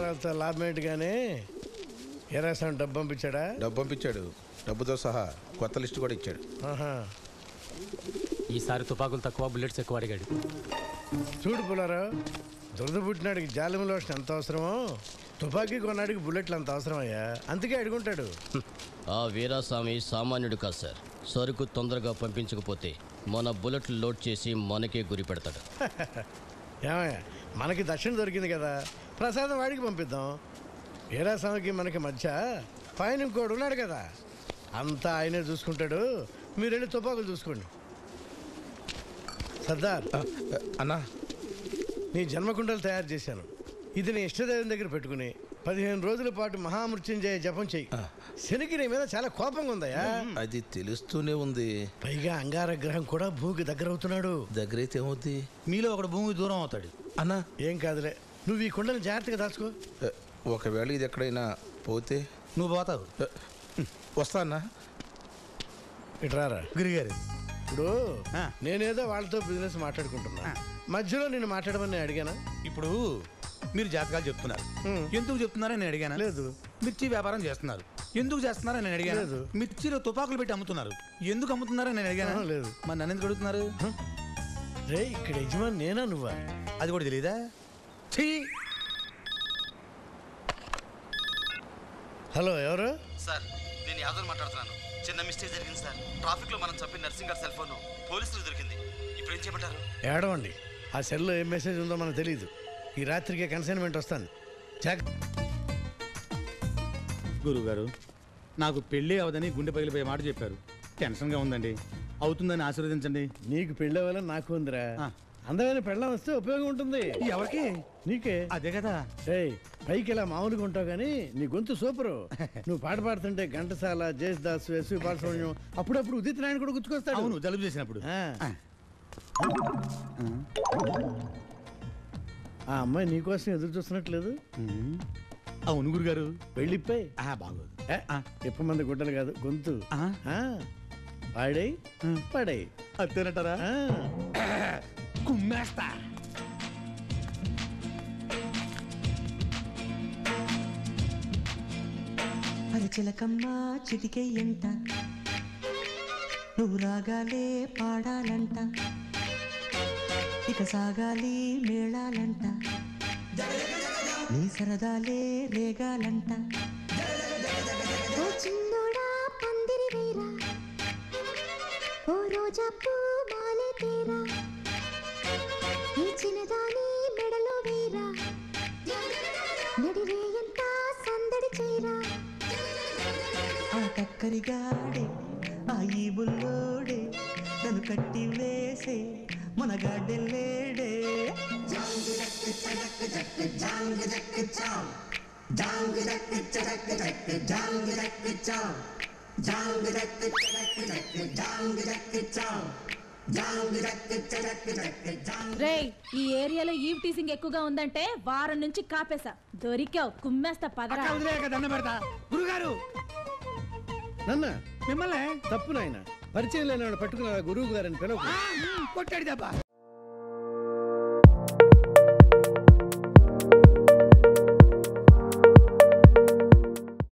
వ్యవహారాలతో లాభం ఏంటి కానీ ఏరాసం డబ్బు పంపించాడా డబ్బు పంపించాడు డబ్బుతో సహా కొత్త లిస్ట్ కూడా ఇచ్చాడు ఆహా. ఈసారి తుపాకులు తక్కువ బుల్లెట్స్ ఎక్కువ అడిగాడు చూడు పులారావు దురద పుట్టినాడికి జాలిమ లోషన్ ఎంత అవసరమో తుపాకీ కొన్నాడికి బుల్లెట్లు అంత అవసరమయ్యా అందుకే అడుగుంటాడు ఆ వీరాస్వామి సామాన్యుడు కాదు సార్ సరుకు తొందరగా పంపించకపోతే మన బుల్లెట్లు లోడ్ చేసి మనకే గురి పెడతాడు ఏమయ్యా మనకి దక్షిణ దొరికింది కదా ప్రసాదం వాడికి పంపిద్దాం వీరాస్వామికి మనకి మధ్య పైన ఇంకోడు ఉన్నాడు కదా అంతా ఆయనే చూసుకుంటాడు మీరు వెళ్ళి తుపాకులు చూసుకోండి సర్దార్ ఆ, అన్నా నీ జన్మకుండలు తయారు చేశాను ఇది నీ ఇష్టదైవం దగ్గర పెట్టుకుని పదిహేను రోజుల పాటు మహామృత్యుంజయ జపం చెయ్యి శనికి నీ మీద చాలా కోపంగా ఉందయ్యా అది తెలుస్తూనే ఉంది పైగా అంగార గ్రహం కూడా భూమికి దగ్గర అవుతున్నాడు దగ్గరైతే ఏమవుద్ది మీలో ఒకడు భూమి దూరం అవుతాడు అన్నా ఏం కాదులే నువ్వు ఈ కుండలు జాగ్రత్తగా దాచుకో ఆ, ఒకవేళ ఇది ఎక్కడైనా పోతే నువ్వు పోతావు ఆ, వస్తా అన్నా ఇట్రారా గురిగారు ఇప్పుడు ఆ. నేనేదో వాళ్ళతో బిజినెస్ మాట్లాడుకుంటున్నా మధ్యలో నేను మాట్లాడమని నేను అడిగానా ఇప్పుడు మీరు జాతకాలు చెప్తున్నారు హ్మ్. ఎందుకు చెప్తున్నారని నేను అడిగాను లేదు మిర్చి వ్యాపారం చేస్తున్నారు ఎందుకు చేస్తున్నారని నేను అడిగాను లేదు. మిర్చిలో తుపాకులు పెట్టి అమ్ముతున్నారు ఎందుకు అమ్ముతున్నారని నేను అడిగాను ఆహా, లేదు. మరి నన్ను ఎందుకు అడుగుతున్నారు రే ఇక్కడ యజమాని నేనా నువ్వా అది కూడా తెలీదా ఛీ హలో ఎవరు సార్ నేను యాదవ్ మాట్లాడుతున్నాను చిన్న మిస్టేక్ జరిగింది సార్ ట్రాఫిక్ లో మనం చంపిన నర్సింగ్ గారి సెల్ ఫోన్ పోలీసులు దొరికింది ఇప్పుడు ఏం చేయమంటారు ఏడవండి ఆ సెల్లో ఏం మెసేజ్ ఉందో మనకు తెలియదు ఈ రాత్రికి కన్సైన్మెంట్ వస్తాను జాగ్రత్త గురుగారు నాకు పెళ్ళి అవదని గుండె పగిలిపోయే మాట చెప్పారు టెన్షన్గా ఉందండి అవుతుందని ఆశీర్వదించండి నీకు పెళ్ళే వల్ల నాకు ఉందిరా ఆ. అందమైన పెళ్ళం వస్తే ఉపయోగం ఉంటుంది ఎవరికి నీకే అదే కదా ఏయ్ పైకి ఇలా మామూలుగా ఉంటావు కానీ నీ గొంతు సూపరు నువ్వు పాట పాడుతుంటే ఘంటసాల జయదాస్ ఎస్వి బాలసుబ్రహ్మణ్యం అప్పుడప్పుడు ఉదిత్ నారాయణ కూడా గుర్తుకొస్తాడు అవును జలుబు చేసినప్పుడు ఆ. ఆ. ఆ అమ్మాయి నీకోసం ఎదురు చూస్తున్నట్లేదు ఉమ్. అవును గురుగారు వెళ్ళిపోయి ఆ, బాగోదు ఎప్ప మంది గుడ్డలు కాదు గొంతు ఆ. ఆ. పాడై ఆ. పడై అంతేనంటారా కుమ్మేస్తా అది చిలకమ్మ చిటికే ఎంట నువ్వు రాగాలే పాడాలంట ఇక సాగాలి మేళాలంట నీ సరదాలే రేగాలంట ఓ చిన్నోడా పందిరి వేరా ఓ రోజా పూ మాలే తేరా ఈ చిన్నదాని మెడలో వేరా నడిరే ఎంత సందడి చేరా ఆ టక్కరిగాడే ఆ ఈ బుల్లోడే నన్ను కట్టి వేసే మనగాడెల్లేడే రేయ్ ఈ ఏరియాలో ఈవ్ టీసింగ్ ఎక్కువగా ఉందంటే వారం నుంచి కాపేశా దొరికావు కుమ్మేస్తా పదరా దండ పెడతా గురుగారు నన్న మిమ్మల్ని తప్పు నాయన పరిచయం లేని పట్టుకున్న గురువు గారని పిలవ కొట్టాడు దెబ్బ